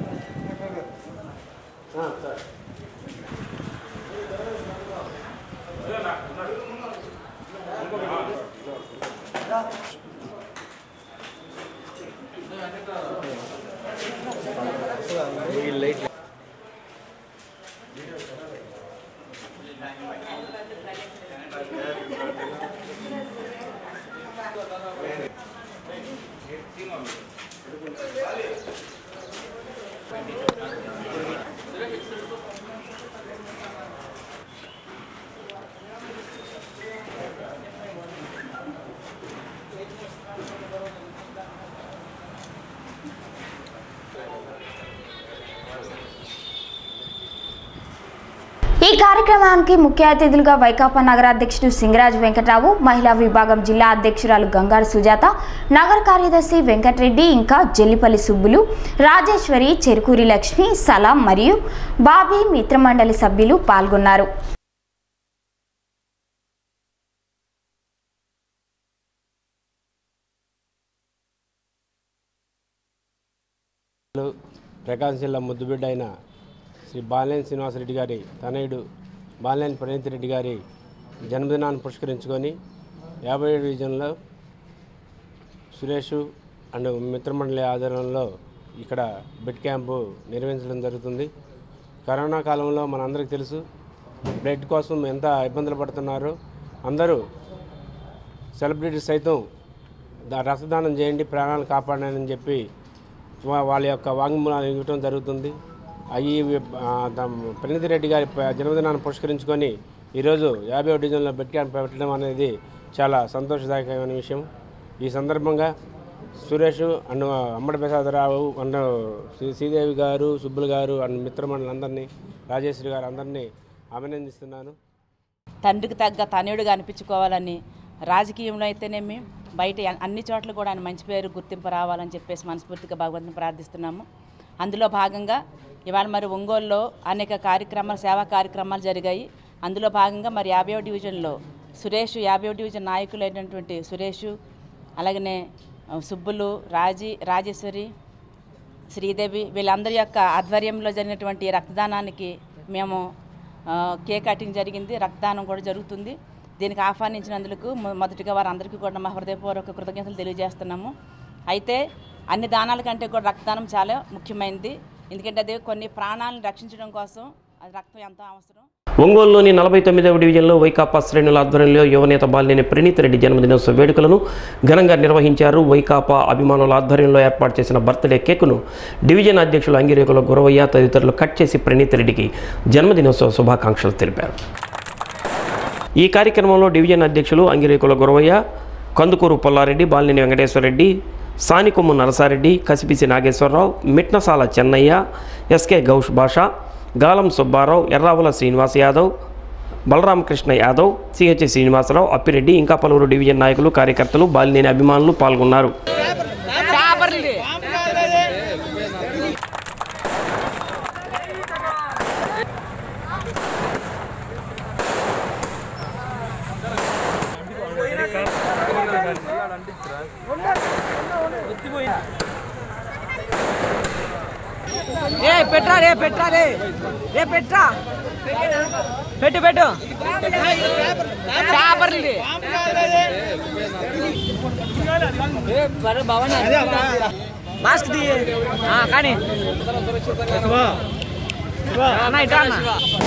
ఈ కార్యక్రమానికి ముఖ్య అతిథులుగా వైకాపా నగర అధ్యక్షుడు సింగరాజు వెంకట్రావు మహిళా విభాగం జిల్లా అధ్యక్షురాలు గంగారు సుజాత నగర కార్యదర్శి వెంకటరెడ్డి ఇంకా జల్లిపల్లి సుబ్బులు రాజేశ్వరి చెరుకూరి లక్ష్మి సలాం మరియు బాబీ మిత్రమండలి సభ్యులు పాల్గొన్నారు ప్రకాశం జిల్లా ముద్దుబిడ్డ అయిన శ్రీ బాలినేని శ్రీనివాసరెడ్డి గారి తనయుడు బాలినేని ప్రణీత్ రెడ్డి గారి జన్మదినాన్ని పురస్కరించుకొని యాభై ఏడు డివిజన్లో సురేష్ అండ్ మిత్రమండలి ఆధ్వర్యంలో ఇక్కడ బెడ్ క్యాంపు నిర్వహించడం జరుగుతుంది కరోనా కాలంలో మనందరికీ తెలుసు బ్లడ్ కోసం ఎంత ఇబ్బందులు పడుతున్నారో అందరూ సెలబ్రిటీస్ సైతం దా- రక్తదానం చేయండి ప్రాణాలు కాపాడండి అని చెప్పి వా- వాళ్ళ యొక్క వాంగ్మూలాలు ఇవ్వటం జరుగుతుంది అవి ప్రణీతి రెడ్డి గారి ప- జన్మదినాన్ని పురస్కరించుకొని ఈరోజు యాభై డివిజన్లో బెడ్ క్యాంప్ పెట్టడం అనేది చాలా సంతోషదాయకమైన విషయం ఈ సందర్భంగా సురేష్ అండ్ అమ్మడి ప్రసాదరావు అండ్ శ్రీ శ్రీదేవి గారు సుబ్బులు గారు అండ్ మిత్రమండలందరినీ రాజేశ్వరి గారు అందరినీ అభినందిస్తున్నాను తండ్రికి తగ్గ తనయుడుగా అనిపించుకోవాలని రాజకీయంలో అయితేనేమి బయట అ- అన్ని చోట్ల కూడా ఆయన మంచి పేరు గుర్తింపు రావాలని చెప్పేసి మనస్ఫూర్తిగా భగవంతుని ప్రార్థిస్తున్నాము అందులో భాగంగా ఇవాళ మరి ఒంగోలులో అనేక కార్యక్రమాలు సేవా కార్యక్రమాలు జరిగాయి అందులో భాగంగా మరి యాభై డివిజన్లో సురేష్ యాభై డివిజన్ నాయకులైనటువంటి సురేష్ అలాగనే ఆ, సుబ్బులు రాజీ రాజేశ్వరి శ్రీదేవి వీళ్ళందరి యొక్క ఆధ్వర్యంలో జరిగినటువంటి ఈ రక్తదానానికి మేము ఆ, కేక్ కటింగ్ జరిగింది రక్తదానం కూడా జరుగుతుంది దీనికి ఆహ్వానించినందుకు మొ- మొదటిగా వారందరికీ కూడా మా హృదయపూర్వక కృతజ్ఞతలు తెలియజేస్తున్నాము అయితే అన్ని దానాల కంటే కూడా రక్తదానం చాలా ముఖ్యమైనది ఎందుకంటే అది కొన్ని ప్రాణాలను రక్షించడం కోసం అది రక్తం ఎంతో అవసరం ఒంగోలులోని నలభై తొమ్మిదవ డివిజన్లో వైకాపా శ్రేణుల ఆధ్వర్యంలో యువనేత బాలినేని ప్రణీత్ రెడ్డి జన్మదినోత్సవ వేడుకలను ఘనంగా నిర్వహించారు వైకాపా అభిమానుల ఆధ్వర్యంలో ఏర్పాటు చేసిన బర్త్డే కేకును డివిజన్ అధ్యక్షులు అంగిరేకుల గురవయ్య తదితరులు కట్ చేసి ప్రణీత్ రెడ్డికి జన్మదినోత్సవ శుభాకాంక్షలు తెలిపారు ఈ కార్యక్రమంలో డివిజన్ అధ్యక్షులు అంగిరేకుల గురవయ్య కందుకూరు పుల్లారెడ్డి బాలినేని వెంకటేశ్వరరెడ్డి సానికొమ్ము నరసారెడ్డి కసిపిసి నాగేశ్వరరావు మిట్నసాల చెన్నయ్య ఎస్కే గౌష్ భాష గాలం సుబ్బారావు ఎర్రావుల శ్రీనివాస్ యాదవ్ బలరామకృష్ణ యాదవ్ సిహెచ్ శ్రీనివాసరావు అప్పిరెడ్డి ఇంకా పలువురు డివిజన్ నాయకులు కార్యకర్తలు బాలినేని అభిమానులు పాల్గొన్నారు ఏ పెట్రా రే పెట్రా రే రే పెట్రా పెట్టు పెట్టు పేపర్లు మాస్క్ తీ ఆ, కానీ అన్న ఇట్రా అన్న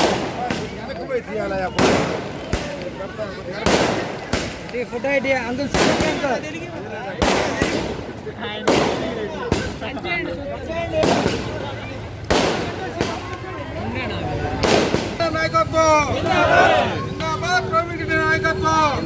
ఫోటో ఐడి అందులో నాయకత్వం జిందాబాద్ ప్రవీణ్ నాయకత్వం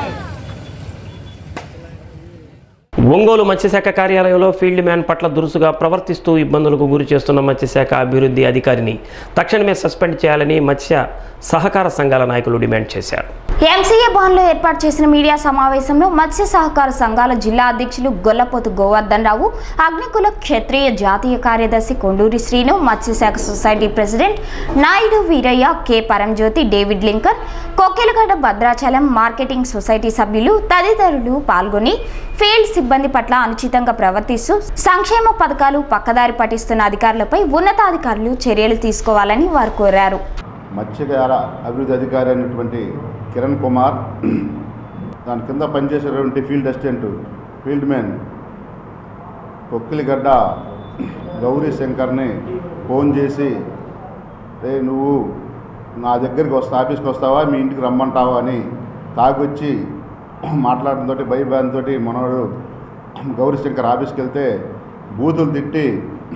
ఒంగోలు మత్స్యశాఖ కార్యాలయంలో ఫీల్డ్ మ్యాన్ పట్ల దురుసుగా ప్రవర్తిస్తూ ఇబ్బందులకు గురి చేస్తున్న మత్స్యశాఖ అభివృద్ధి అధికారిని తక్షణమే సస్పెండ్ చేయాలని మత్స్య సహకార సంఘాల నాయకులు డిమాండ్ చేశారు ఎంసీఏ భవన్లో ఏర్పాటు చేసిన మీడియా సమావేశంలో మత్స్య సహకార సంఘాల జిల్లా అధ్యక్షులు గొల్లపోతు గోవర్ధన్ రావు అగ్నికుల క్షత్రియ జాతీయ కార్యదర్శి కొండూరి శ్రీను మత్స్యశాఖ society president Naidu Veerayya K Paramjyoti David Lincoln Kokkelagadda Bhadrachalam marketing society సభ్యులు తదితరులు పాల్గొని ఫీల్డ్ సిబ్బంది పట్ల అనుచితంగా ప్రవర్తిస్తూ సంక్షేమ పథకాలు పక్కదారి పట్టిస్తున్న అధికారులపై ఉన్నతాధికారులు చర్యలు తీసుకోవాలని వారు కోరారు మత్స్యకార అభివృద్ధి అధికారి అయినటువంటి కిరణ్ కుమార్ దాని కింద పనిచేసేటువంటి field assistant field man Kokkiligadda Gauri శంకర్ని ఫోన్ చేసి రే నువ్వు నా దగ్గరికి వస్తా ఆఫీస్కి వస్తావా మీ ఇంటికి రమ్మంటావా అని తాగొచ్చి మాట్లాడడంతో భయభయంతో మనోడు గౌరీ శంకర్ ఆఫీస్కి వెళ్తే బూతులు తిట్టి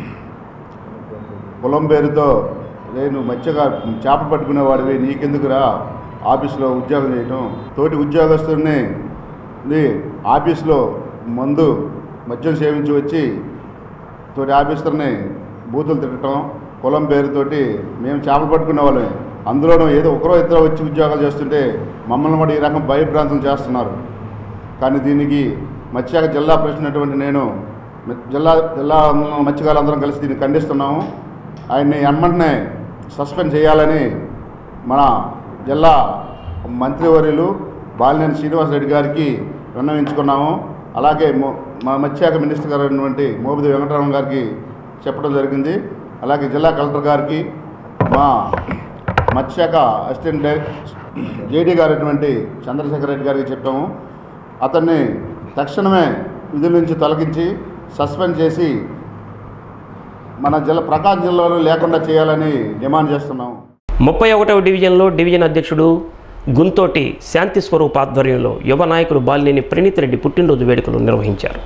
పొలం పేరుతో నేను మత్స్యగా చేపలు పట్టుకునేవాడివి నీకెందుకురా ఆఫీస్లో ఉద్యోగం చేయటం తోటి ఉద్యోగస్తుడిని ఇది ఆఫీస్లో మందు మద్యం సేవించి వచ్చి తోటి ఆఫీసర్ని బూతులు తిట్టడం కులం పేరుతోటి మేము చేపలు పట్టుకునే వాళ్ళమే అందులోనూ ఏదో ఒకరో ఇద్దరు వచ్చి ఉద్యోగాలు చేస్తుంటే మమ్మల్ని కూడా ఈ రకం భయభ్రాంతం చేస్తున్నారు కానీ దీనికి మత్స్యశాఖ జిల్లా ప్రెసిడెంట్ నేను జిల్లా జిల్లా మత్స్యకారులందరం కలిసి దీన్ని ఖండిస్తున్నాము ఆయన్ని ఎమ్మంటనే సస్పెండ్ చేయాలని మన జిల్లా మంత్రివర్యులు బాలినేని శ్రీనివాసరెడ్డి గారికి విన్నవించుకున్నాము అలాగే మో- మా మత్స్యశాఖ మినిస్టర్ గారు అయినటువంటి మోబిది వెంకటరామన్ గారికి చెప్పడం జరిగింది అలాగే జిల్లా కలెక్టర్ గారికి మా మత్స్యశాఖ అసిస్టెంట్ డై- జేడీ గారు అయినటువంటి చంద్రశేఖర్ రెడ్డి గారికి చెప్పాము అతన్ని తక్షణమే విధుల నుంచి తొలగించి సస్పెండ్ చేసి మన జిల్లా ప్రకాశం జిల్లాలో లేకుండా చేయాలని డిమాండ్ చేస్తున్నాము ముప్పై ఒకటవ డివిజన్లో డివిజన్ అధ్యక్షుడు గుంతోటి శాంతి స్వరూప్ ఆధ్వర్యంలో యువ నాయకులు బాలినేని ప్రణీత్ రెడ్డి పుట్టినరోజు వేడుకలు నిర్వహించారు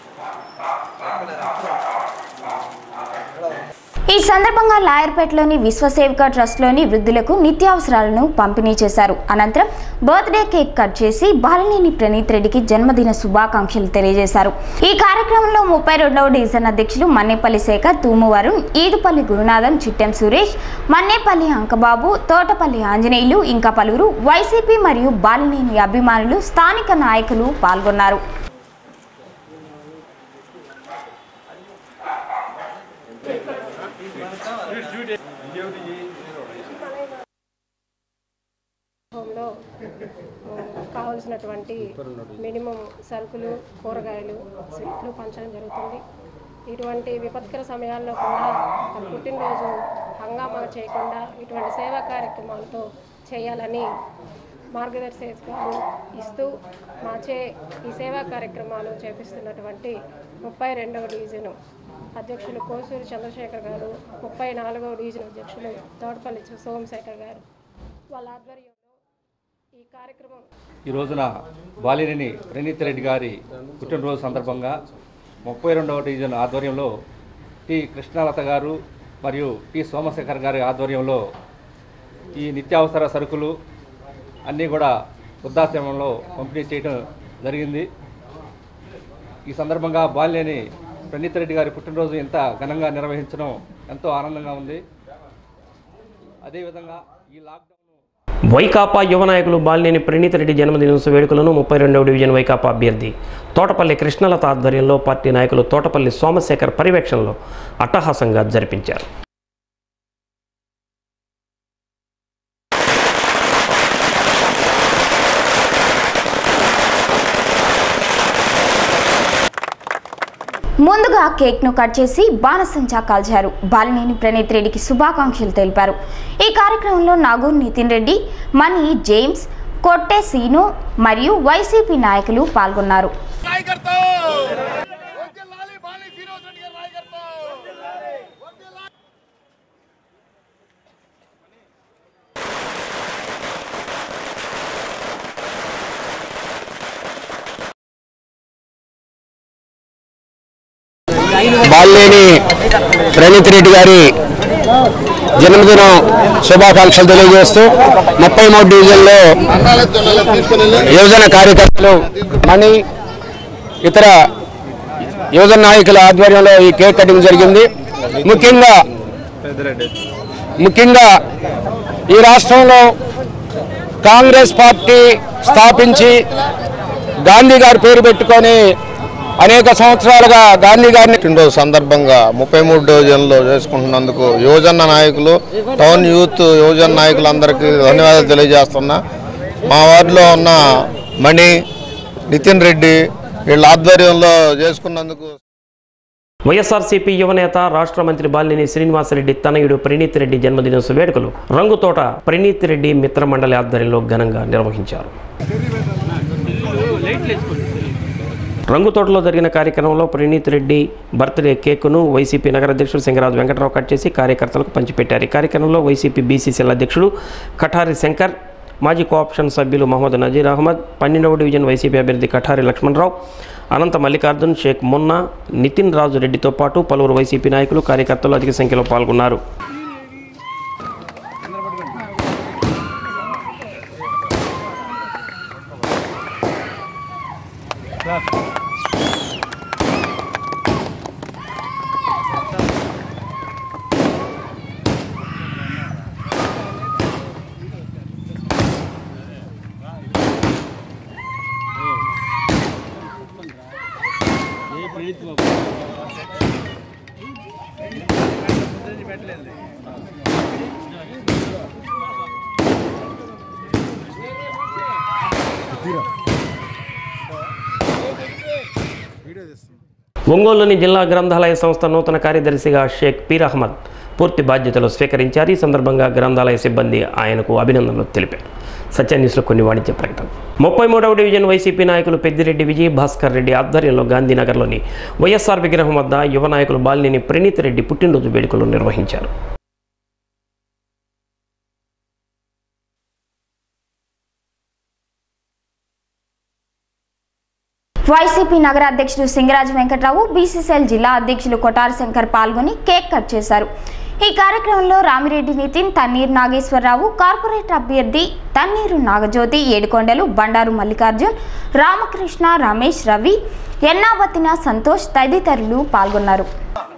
ఈ సందర్భంగా లాయర్పేటలోని విశ్వసేవిక ట్రస్ట్లోని వృద్ధులకు నిత్యావసరాలను పంపిణీ చేశారు అనంతరం బర్త్డే కేక్ కట్ చేసి బాలినేని ప్రణీత్ రెడ్డికి జన్మదిన శుభాకాంక్షలు తెలియజేశారు ఈ కార్యక్రమంలో ముప్పై రెండవ డివిజన్ అధ్యక్షులు మన్నేపల్లి శేఖర్ తూము వరుణ్ ఈదుపల్లి గురునాథం చిట్టెం సురేష్ మన్నేపల్లి అంకబాబు తోటపల్లి ఆంజనేయులు ఇంకా పలువురు వైసీపీ మరియు బాలినేని అభిమానులు స్థానిక నాయకులు పాల్గొన్నారు హోంలో కావాల్సినటువంటి మినిమం సరుకులు కూరగాయలు స్వీట్లు పంచడం జరుగుతుంది ఇటువంటి విపత్కర సమయాల్లో కూడా తన పుట్టినరోజు హంగామా చేయకుండా ఇటువంటి సేవా కార్యక్రమాలతో చేయాలని మార్గదర్శకాలు ఇస్తూ మాచే ఈ సేవా కార్యక్రమాలు చేపిస్తున్నటువంటి ముప్పై రెండవ డివిజను అధ్యక్షులు కోసూరి చంద్రశేఖర్ గారు ముప్పై నాలుగవ డివిజన్ అధ్యక్షులు తోటపల్లి సోమశేఖర్ గారు వాళ్ళ ఆధ్వర్యంలో ఈ కార్యక్రమం ఈ రోజున బాలినేని ప్రణీత్ రెడ్డి గారి పుట్టినరోజు సందర్భంగా ముప్పై రెండవ డివిజన్ ఆధ్వర్యంలో టి కృష్ణలత గారు మరియు టి సోమశేఖర్ గారి ఆధ్వర్యంలో ఈ నిత్యావసర సరుకులు అన్నీ కూడా వృద్ధాశ్రమంలో పంపిణీ చేయడం జరిగింది ఈ సందర్భంగా బాలినేని ప్రణీత్ రెడ్డి గారి పుట్టినరోజు ఇంత ఘనంగా నిర్వహించడం ఎంతో ఆనందంగా ఉంది అదేవిధంగా ఈ లాక్డౌన్ వైకాపా యువ నాయకులు బాలినేని ప్రణీత్ రెడ్డి జన్మదినోత్సవ వేడుకలను ముప్పై రెండవ డివిజన్ వైకాపా అభ్యర్థి తోటపల్లి కృష్ణలత ఆధ్వర్యంలో పార్టీ నాయకులు తోటపల్లి సోమశేఖర్ పర్యవేక్షణలో అట్టహాసంగా జరిపించారు ముందుగా కేక్ను కట్ చేసి బాణసంచా కాల్చారు బాలినేని ప్రణీత్ రెడ్డికి శుభాకాంక్షలు తెలిపారు ఈ కార్యక్రమంలో నాగూర్ నితిన్ రెడ్డి మణి జేమ్స్ కొట్టే సీను మరియు వైసీపీ నాయకులు పాల్గొన్నారు బాలినేని ప్రణీత్ రెడ్డి గారి జన్మదినం శుభాకాంక్షలు తెలియజేస్తూ ముప్పై మూడు డివిజన్లో యువజన కార్యకర్తలు మణి ఇతర యువజన నాయకుల ఆధ్వర్యంలో ఈ కేక్ కటింగ్ జరిగింది ముఖ్యంగా ముఖ్యంగా ఈ రాష్ట్రంలో కాంగ్రెస్ పార్టీ స్థాపించి గాంధీ గారి పేరు పెట్టుకొని అనేక సంవత్సరాలుగా గాంధీ గారిని పుట్టినరోజు సందర్భంగా ముప్పై మూడు డివిజన్లో చేసుకుంటున్నందుకు యువజన నాయకులు టౌన్ యూత్ యువజన నాయకులందరికీ ధన్యవాదాలు తెలియజేస్తున్నా మా వార్డులో ఉన్న మణి నితిన్ రెడ్డి వీళ్ళ ఆధ్వర్యంలో చేసుకున్నందుకు వైఎస్ఆర్సీపీ యువనేత రాష్ట్ర మంత్రి బాలినేని శ్రీనివాసరెడ్డి తనయుడు ప్రణీత్ రెడ్డి జన్మదినోత్సవ వేడుకలు రంగుతోట ప్రణీత్ రెడ్డి మిత్రమండలి ఆధ్వర్యంలో ఘనంగా నిర్వహించారు రంగుతోటలో జరిగిన కార్యక్రమంలో ప్రణీత్ రెడ్డి బర్త్డే కేకును వైసీపీ నగర అధ్యక్షుడు సింగరాజు వెంకటరావు కట్ చేసి కార్యకర్తలకు పంచిపెట్టారు ఈ కార్యక్రమంలో వైసీపీ బీసీసీఎల్ అధ్యక్షుడు కఠారి శంకర్ మాజీ కోఆప్షన్ సభ్యులు మహమ్మద్ నజీర్ అహ్మద్ పన్నెండవ డివిజన్ వైసీపీ అభ్యర్థి కఠారి లక్ష్మణరావు అనంత మల్లికార్జున్ షేక్ మున్నా నితిన్ రాజు రెడ్డితో పాటు పలువురు వైసీపీ నాయకులు కార్యకర్తలు అధిక సంఖ్యలో పాల్గొన్నారు ఒంగోలులోని జిల్లా గ్రంథాలయ సంస్థ నూతన కార్యదర్శిగా షేక్ పీర్ అహ్మద్ పూర్తి బాధ్యతలు స్వీకరించారు ఈ సందర్భంగా గ్రంథాలయ సిబ్బంది ఆయనకు అభినందనలు తెలిపారు సత్య న్యూస్లో కొన్ని వాణిజ్య ప్రకటన ముప్పై మూడవ డివిజన్ వైసీపీ నాయకులు పెద్దిరెడ్డి విజయ్ భాస్కర్ రెడ్డి ఆధ్వర్యంలో గాంధీనగర్లోని వైఎస్ఆర్ విగ్రహం వద్ద యువ నాయకులు బాలినేని ప్రణీత్ రెడ్డి పుట్టినరోజు వేడుకలు నిర్వహించారు వైసీపీ నగర అధ్యక్షుడు సింగరాజు వెంకట్రావు బీసీసీఎల్ జిల్లా అధ్యక్షులు కొటారి శంకర్ పాల్గొని కేక్ కట్ చేశారు ఈ కార్యక్రమంలో రామిరెడ్డి నితిన్ తన్నీరు నాగేశ్వరరావు కార్పొరేటర్ అభ్యర్థి తన్నీరు నాగజ్యోతి ఏడుకొండలు బండారు మల్లికార్జున్ రామకృష్ణ రమేష్ రవి ఎన్నాబత్తిన సంతోష్ తదితరులు పాల్గొన్నారు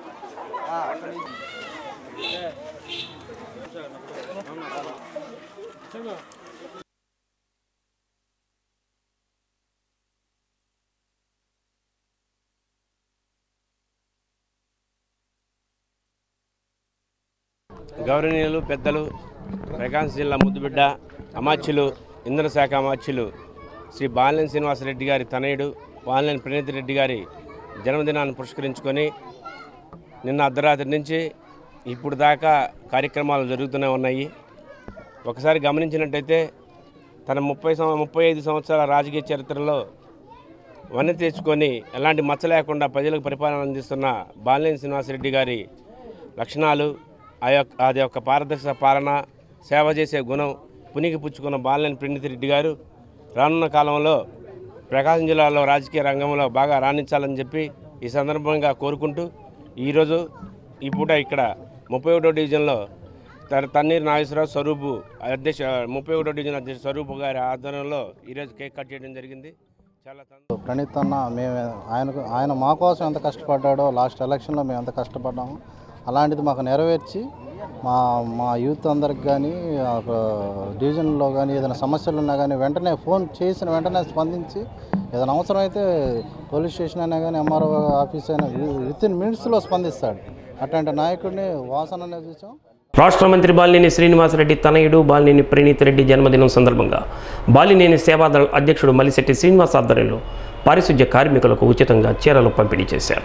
గౌరవనీయులు పెద్దలు ప్రకాశం జిల్లా ముద్దుబిడ్డ అమాత్యులు ఇంధన శాఖ అమాత్యులు శ్రీ బాలినేని శ్రీనివాసరెడ్డి గారి తనయుడు బాలినేని ప్రణీత్ రెడ్డి గారి జన్మదినాన్ని పురస్కరించుకొని నిన్న అర్ధరాత్రి నుంచి ఇప్పుడు దాకా కార్యక్రమాలు జరుగుతూనే ఉన్నాయి ఒకసారి గమనించినట్టయితే తన ముప్పై సంవ ముప్పై ఐదు సంవత్సరాల రాజకీయ చరిత్రలో వన్నె తెచ్చుకొని ఎలాంటి మచ్చ లేకుండా ప్రజలకు పరిపాలన అందిస్తున్న బాలినేని శ్రీనివాసరెడ్డి గారి లక్షణాలు ఆ యొక్క అది యొక్క పారదర్శక పాలన సేవ చేసే గుణం పునికి పుచ్చుకున్న బాలినేని ప్రణీత్ రెడ్డి గారు రానున్న కాలంలో ప్రకాశం జిల్లాలో రాజకీయ రంగంలో బాగా రాణించాలని చెప్పి ఈ సందర్భంగా కోరుకుంటూ ఈరోజు ఈ పూట ఇక్కడ ముప్పై ఒకటో డివిజన్లో తన తన్నీరు నాగేశ్వరరావు స్వరూపు అధ్యక్ష ముప్పై ఒకటో డివిజన్ అధ్యక్ష స్వరూపు గారి ఆధ్వర్యంలో ఈరోజు కేక్ కట్ చేయడం జరిగింది చాలా సం- ప్రణీత్ అన్న మేము ఆయనకు ఆయన మా కోసం ఎంత కష్టపడ్డాడో లాస్ట్ ఎలక్షన్లో మేము ఎంత కష్టపడ్డామో అలాంటిది మాకు నెరవేర్చి మా మా యూత్ అందరికి కానీ డివిజన్లో కానీ ఏదైనా సమస్యలు ఉన్నా కానీ వెంటనే ఫోన్ చేసిన వెంటనే స్పందించి ఏదైనా అవసరమైతే పోలీస్ స్టేషన్ అయినా కానీ ఎంఆర్ఓ ఆఫీస్ అయినా విత్ ఇన్ మినిట్స్లో స్పందిస్తాడు అట్లాంటి నాయకుడిని వాసన అనేది చూసాం రాష్ట్ర మంత్రి బాలినేని శ్రీనివాసరెడ్డి తనయుడు బాలినేని ప్రణీత్ రెడ్డి జన్మదినం సందర్భంగా బాలినేని సేవాదళ అధ్యక్షుడు మలిశెట్టి శ్రీనివాస్ ఆధ్వర్యంలో పారిశుధ్య కార్మికులకు ఉచితంగా చీరలు పంపిణీ చేశారు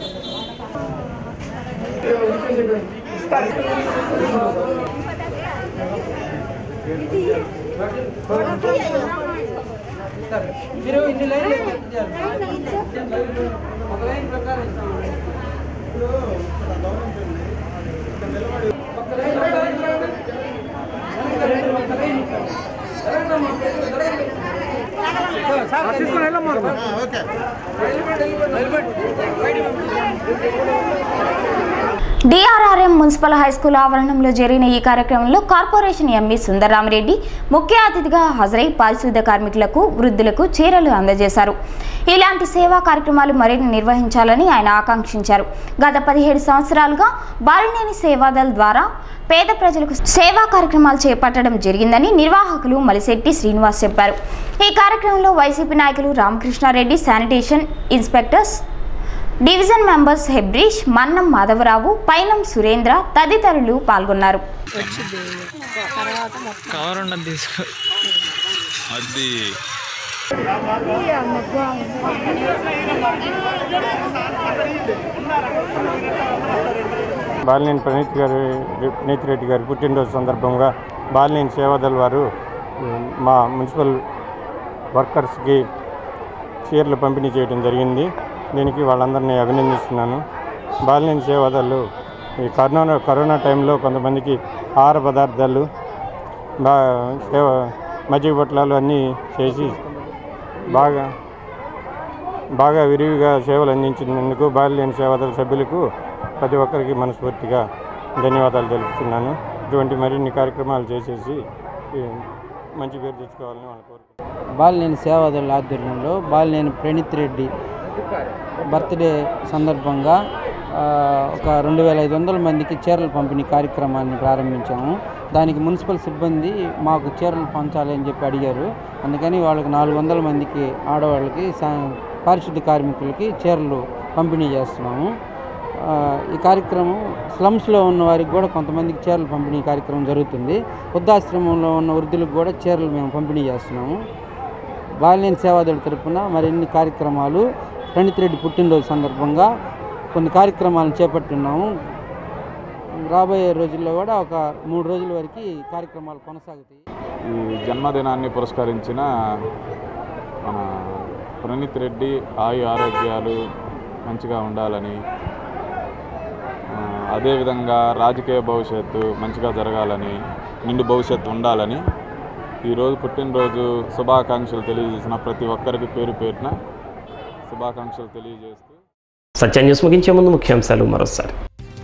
మీరు ఇన్ని లైన్లు ఎక్కి చేయాలి. ఒక లైన్ ప్రకారం ఇస్తాం. ఒక్క లైన్, ఒక్క లైన్, ఒక్క లైన్. ఒక్క లైన్, ఒక్క లైన్. జరగమ్మా, జరగండి. సార్, తీసుకొని వెళ్ళమ్మా. నిలబడి, నిలబడి, నిలబడి. బయటికి డిఆర్ఆర్ఎం మున్సిపల్ హైస్కూల్ ఆవరణంలో జరిగిన ఈ కార్యక్రమంలో కార్పొరేషన్ ఎంఈ సుందరరామిరెడ్డి ముఖ్య అతిథిగా హాజరై పారిశుద్ధ కార్మికులకు వృద్ధులకు చీరలు అందజేశారు ఇలాంటి సేవా కార్యక్రమాలు మరిన్ని నిర్వహించాలని ఆయన ఆకాంక్షించారు గత పదిహేడు సంవత్సరాలుగా బాలినేని సేవాదల్ ద్వారా పేద ప్రజలకు సేవా కార్యక్రమాలు చేపట్టడం జరిగిందని నిర్వాహకులు మలిశెట్టి శ్రీనివాస్ చెప్పారు ఈ కార్యక్రమంలో వైసీపీ నాయకులు Ramakrishnareddy sanitation inspectors division members హెబ్రీష్ మన్నం మాధవరావు పైనం సురేంద్ర తదితరులు పాల్గొన్నారు కవర్ ఉండదు తీసుకో అది బాలినేని ప్రణీత్ గారి ప్రణీత్ రెడ్డి గారి పుట్టినరోజు సందర్భంగా బాలినేని సేవాదల్ వారు ఉమ్, మా మున్సిపల్ వర్కర్స్కి చీరలు పంపిణీ చేయడం జరిగింది దీనికి వాళ్ళందరినీ అభినందిస్తున్నాను బాలినేని సేవాదళ్ళు ఈ కరోనా కరోనా టైంలో కొంతమందికి ఆహార పదార్థాలు బా సేవ మజ్జిగ పొట్లాలు అన్నీ చేసి బాగా బాగా విరివిగా సేవలు అందించినందుకు బాలినేని సేవాదళ సభ్యులకు ప్రతి ఒక్కరికి మనస్ఫూర్తిగా ధన్యవాదాలు తెలుపుతున్నాను ఇటువంటి మరిన్ని కార్యక్రమాలు చేసేసి ఈ మంచి పేరు తెచ్చుకోవాలని వాళ్ళ కోరుకుంటున్నాను బాలినేని సేవాదళ ఆధ్వర్యంలో బాలినేని ప్రణీత్ రెడ్డి బర్త్డే సందర్భంగా ఆ, ఒక రెండు వేల ఐదు వందల మందికి చీరల పంపిణీ కార్యక్రమాన్ని ప్రారంభించాము దానికి మున్సిపల్ సిబ్బంది మాకు చీరలు పంచాలి అని చెప్పి అడిగారు అందుకని వాళ్ళకి నాలుగు వందల మందికి ఆడవాళ్ళకి సా- పారిశుద్ధ కార్మికులకి చీరలు పంపిణీ చేస్తున్నాము ఆ, ఈ కార్యక్రమం స్లమ్స్లో ఉన్న వారికి కూడా కొంతమందికి చీరలు పంపిణీ కార్యక్రమం జరుగుతుంది వృద్ధాశ్రమంలో ఉన్న వృద్ధులకు కూడా చీరలు మేము పంపిణీ చేస్తున్నాము బాలినేని సేవాదళ తరపున మరిన్ని కార్యక్రమాలు ప్రణిత్ రెడ్డి పుట్టినరోజు సందర్భంగా కొన్ని కార్యక్రమాలను చేపట్టున్నాము రాబోయే రోజుల్లో కూడా ఒక మూడు రోజుల వరకు ఈ కార్యక్రమాలు కొనసాగుతాయి ఈ జన్మదినాన్ని పురస్కరించిన మన ప్రణీత్ రెడ్డి ఆయు ఆరోగ్యాలు మంచిగా ఉండాలని ఆ, అదేవిధంగా రాజకీయ భవిష్యత్తు మంచిగా జరగాలని నిండు భవిష్యత్తు ఉండాలని ఈరోజు పుట్టినరోజు శుభాకాంక్షలు తెలియజేసిన ప్రతి ఒక్కరికి పేరు పేరున శుభాకాంక్షలు తెలియజేస్తూ సత్య న్యూస్ ముగించే ముందు ముఖ్యాంశాలు మరోసారి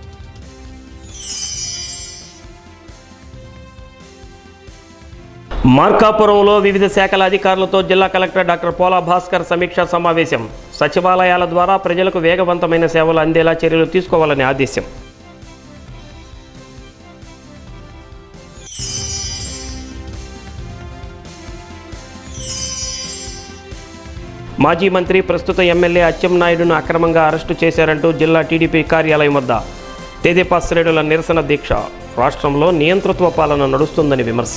మార్కాపురంలో వివిధ శాఖల అధికారులతో జిల్లా కలెక్టర్ డాక్టర్ పోలా భాస్కర్ సమీక్షా సమావేశం సచివాలయాల ద్వారా ప్రజలకు వేగవంతమైన సేవలు అందేలా చర్యలు తీసుకోవాలని ఆదేశం మాజీ మంత్రి ప్రస్తుత ఎమ్మెల్యే అచ్చెన్నాయుడును అక్రమంగా అరెస్టు చేశారంటూ జిల్లా టీడీపీ కార్యాలయం వద్ద తెదేపా శ్రేణుల నిరసన దీక్ష రాష్ట్రంలో నియంతృత్వ పాలన నడుస్తుందని విమర్శ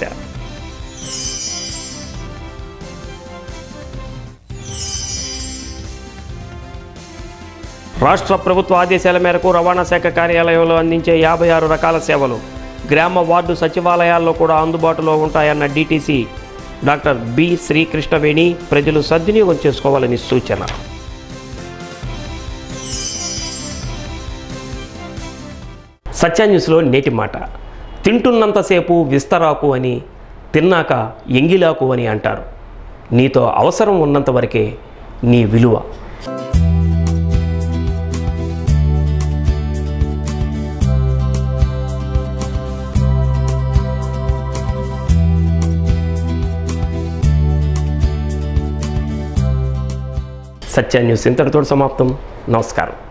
రాష్ట్ర ప్రభుత్వ ఆదేశాల మేరకు రవాణా శాఖ కార్యాలయంలో అందించే యాభై ఆరు రకాల సేవలు గ్రామ వార్డు సచివాలయాల్లో కూడా అందుబాటులో ఉంటాయన్న డీటీసీ డాక్టర్ బి శ్రీకృష్ణవేణి ప్రజలు సద్వినియోగం చేసుకోవాలని సూచన సత్య న్యూస్లో నేటి మాట తింటున్నంతసేపు విస్తరాకు అని తిన్నాక ఎంగిలాకు అని అంటారు నీతో అవసరం ఉన్నంత వరకే నీ విలువ సత్య న్యూస్ ఇంతటితో సమాప్తం నమస్కారం